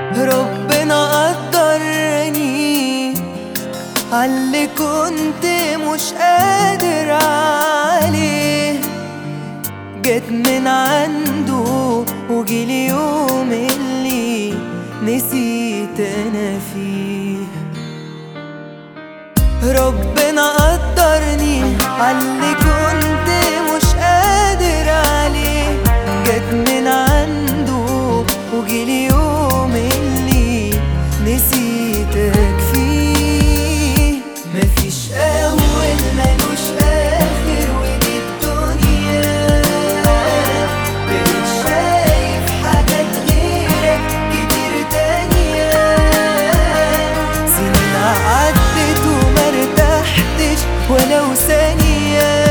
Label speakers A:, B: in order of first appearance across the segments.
A: ربنا قدرني عاللي كنت مش قادر عليه جت من عنده وجيلي يوم اللي نسيت انا فيه ربنا قدرني عاللي كنت مش قادر عليه جت من عنده وجيلي يوم اللي نسيتك فيه مفيش اول ملوش اخر ودي الدنيا بقيت شايف حاجات غيرك كتير تانية سنين عدت وما ارتحتش ولو ثانية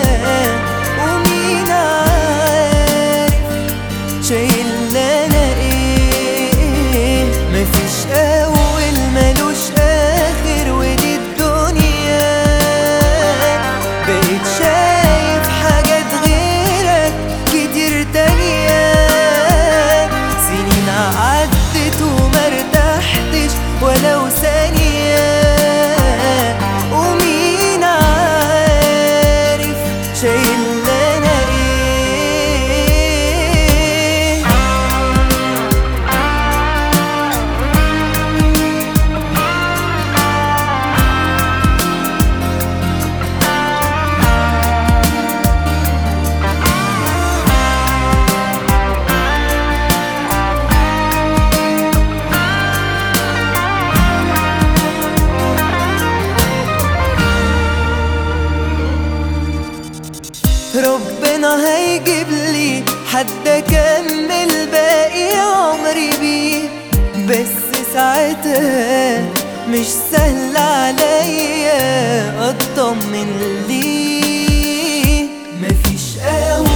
A: ومين عارف شايل انا ايه مفيش اول ملوش اخر ودي الدنيا بقيت شايف حاجات غيرك كتير تانية سنين عدت وما ارتحتش ولو ثانية ومين عارف شايل انا ايه ربنا هيجيب لي حد اكمل باقي عمري بيه بس ساعتها مش سهل عليا اطمن ليه مفيش قوي